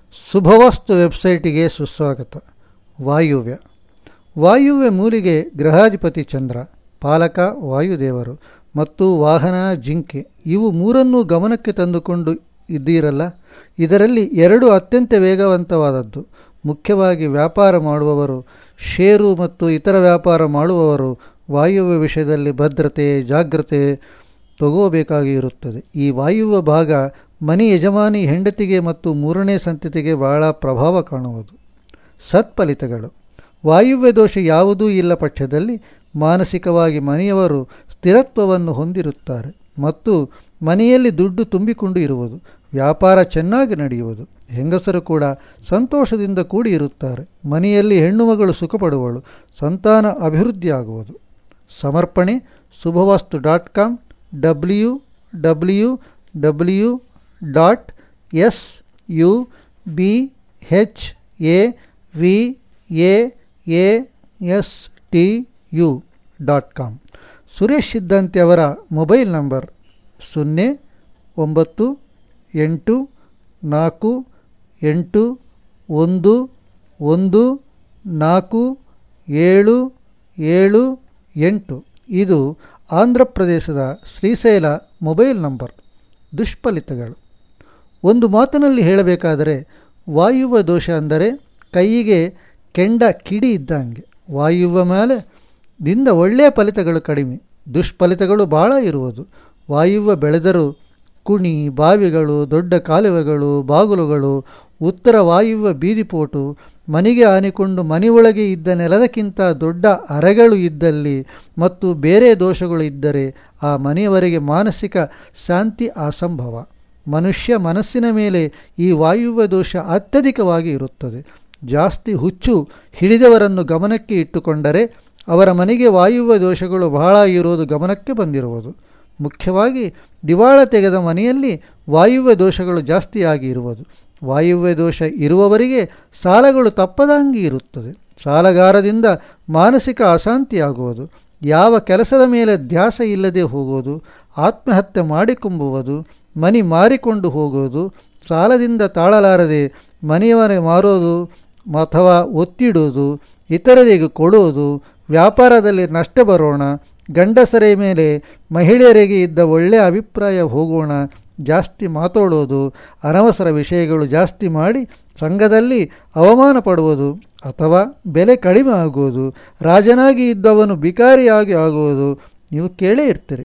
ಶುಭವಸ್ತು ವೆಬ್ಸೈಟಿಗೆ ಸುಸ್ವಾಗತ ವಾಯುವ್ಯ ವಾಯುವ್ಯ ಮೂಲಿಗೆ ಗ್ರಹಾಧಿಪತಿ ಚಂದ್ರ ಪಾಲಕ ವಾಯುದೇವರು ಮತ್ತು ವಾಹನ ಜಿಂಕೆ ಇವು ಮೂರನ್ನೂ ಗಮನಕ್ಕೆ ತಂದುಕೊಂಡು ಇದ್ದೀರಲ್ಲ ಇದರಲ್ಲಿ ಎರಡು ಅತ್ಯಂತ ವೇಗವಂತವಾದದ್ದು ಮುಖ್ಯವಾಗಿ ವ್ಯಾಪಾರ ಮಾಡುವವರು ಷೇರು ಮತ್ತು ಇತರ ವ್ಯಾಪಾರ ಮಾಡುವವರು ವಾಯುವ್ಯ ವಿಷಯದಲ್ಲಿ ಭದ್ರತೆ ಜಾಗ್ರತೆ ತಗೋಬೇಕಾಗಿ ಇರುತ್ತದೆ ಈ ವಾಯುವ್ಯ ಭಾಗ ಮನೆ ಯಜಮಾನಿ ಹೆಂಡತಿಗೆ ಮತ್ತು ಮೂರನೇ ಸಂತತಿಗೆ ಬಹಳ ಪ್ರಭಾವ ಕಾಣುವುದು ಸತ್ಫಲಿತಗಳು ವಾಯುವ್ಯ ದೋಷ ಯಾವುದೂ ಇಲ್ಲ ಪಕ್ಷದಲ್ಲಿ ಮಾನಸಿಕವಾಗಿ ಮನೆಯವರು ಸ್ಥಿರತ್ವವನ್ನು ಹೊಂದಿರುತ್ತಾರೆ ಮತ್ತು ಮನೆಯಲ್ಲಿ ದುಡ್ಡು ತುಂಬಿಕೊಂಡು ಇರುವುದು ವ್ಯಾಪಾರ ಚೆನ್ನಾಗಿ ನಡೆಯುವುದು ಹೆಂಗಸರು ಕೂಡ ಸಂತೋಷದಿಂದ ಕೂಡಿ ಇರುತ್ತಾರೆ ಮನೆಯಲ್ಲಿ ಹೆಣ್ಣು ಮಗಳು ಸುಖಪಡುವಳು ಸಂತಾನ ಅಭಿವೃದ್ಧಿಯಾಗುವುದು ಸಮರ್ಪಣೆ Shubhavastu dot com W W W dot S U B H A V A A S T U dot com Suresh Siddhanti ಅವರ ಮೊಬೈಲ್ ನಂಬರ್ ಸೊನ್ನೆ ಒಂಬತ್ತು ಎಂಟು ನಾಲ್ಕು ಎಂಟು ಒಂದು ಒಂದು ನಾಲ್ಕು ಏಳು ಏಳು ಎಂಟು ಇದು ಆಂಧ್ರ ಪ್ರದೇಶದ ಶ್ರೀಶೈಲ ಮೊಬೈಲ್ ನಂಬರ್ ದುಷ್ಫಲಿತಗಳು ಒಂದು ಮಾತಿನಲ್ಲಿ ಹೇಳಬೇಕಾದರೆ ವಾಯುವ್ಯ ದೋಷ ಅಂದರೆ ಕೈಯಿಗೆ ಕೆಂಡ ಕಿಡಿ ಇದ್ದಂಗೆ ವಾಯುವ್ಯ ಮೇಲೆ ದಿಂದ ಒಳ್ಳೆಯ ಫಲಿತಗಳು ಕಡಿಮೆ ದುಷ್ಫಲಿತಗಳು ಭಾಳ ಇರುವುದು ವಾಯುವ್ಯ ಬೆಳೆದರೂ ಕುಣಿ ಬಾವಿಗಳು ದೊಡ್ಡ ಕಾಲುವೆಗಳು ಬಾಗಿಲುಗಳು ಉತ್ತರ ವಾಯುವ್ಯ ಬೀದಿಪೋಟು ಮನೆಗೆ ಆನಿಕೊಂಡು ಮನೆಯೊಳಗೆ ಇದ್ದ ನೆಲದಕ್ಕಿಂತ ದೊಡ್ಡ ಅರೆಗಳು ಇದ್ದಲ್ಲಿ ಮತ್ತು ಬೇರೆ ದೋಷಗಳು ಇದ್ದರೆ ಆ ಮನೆಯವರೆಗೆ ಮಾನಸಿಕ ಶಾಂತಿ ಅಸಂಭವ ಮನುಷ್ಯ ಮನಸ್ಸಿನ ಮೇಲೆ ಈ ವಾಯುವ್ಯ ದೋಷ ಅತ್ಯಧಿಕವಾಗಿ ಇರುತ್ತದೆ ಜಾಸ್ತಿ ಹುಚ್ಚು ಹಿಡಿದವರನ್ನು ಗಮನಕ್ಕೆ ಇಟ್ಟುಕೊಂಡರೆ ಅವರ ಮನೆಗೆ ವಾಯುವ್ಯ ದೋಷಗಳು ಬಹಳ ಇರುವುದು ಗಮನಕ್ಕೆ ಬಂದಿರುವುದು ಮುಖ್ಯವಾಗಿ ದಿವಾಳ ತೆಗೆದ ಮನೆಯಲ್ಲಿ ವಾಯುವ್ಯ ದೋಷಗಳು ಜಾಸ್ತಿಯಾಗಿ ಇರುವುದು ವಾಯುವ್ಯ ದೋಷ ಇರುವವರಿಗೆ ಸಾಲಗಳು ತಪ್ಪದಂಗೆ ಇರುತ್ತದೆ ಸಾಲಗಾರದಿಂದ ಮಾನಸಿಕ ಅಶಾಂತಿಯಾಗುವುದು ಯಾವ ಕೆಲಸದ ಮೇಲೆ ಧ್ಯಾಸ ಇಲ್ಲದೆ ಹೋಗುವುದು ಆತ್ಮಹತ್ಯೆ ಮಾಡಿಕೊಂಬುವುದು ಮನಿ ಮಾರಿಕೊಂಡು ಹೋಗುವುದು ಸಾಲದಿಂದ ತಾಳಲಾರದೆ ಮನೆಯವರ ಮಾರೋದು ಅಥವಾ ಒತ್ತಿಡುವುದು ಇತರರಿಗೆ ಕೊಡುವುದು ವ್ಯಾಪಾರದಲ್ಲಿ ನಷ್ಟ ಬರೋಣ ಗಂಡಸರ ಮೇಲೆ ಮಹಿಳೆಯರಿಗೆ ಇದ್ದ ಒಳ್ಳೆಯ ಅಭಿಪ್ರಾಯ ಹೋಗೋಣ ಜಾಸ್ತಿ ಮಾತಾಡೋದು ಅನವಸರ ವಿಷಯಗಳು ಜಾಸ್ತಿ ಮಾಡಿ ಸಂಘದಲ್ಲಿ ಅವಮಾನ ಪಡುವುದು ಅಥವಾ ಬೆಲೆ ಕಡಿಮೆ ಆಗುವುದು ರಾಜನಾಗಿ ಇದ್ದವನು ಬಿಕಾರಿಯಾಗಿ ಆಗುವುದು ನೀವು ಕೇಳೇ ಇರ್ತೀರಿ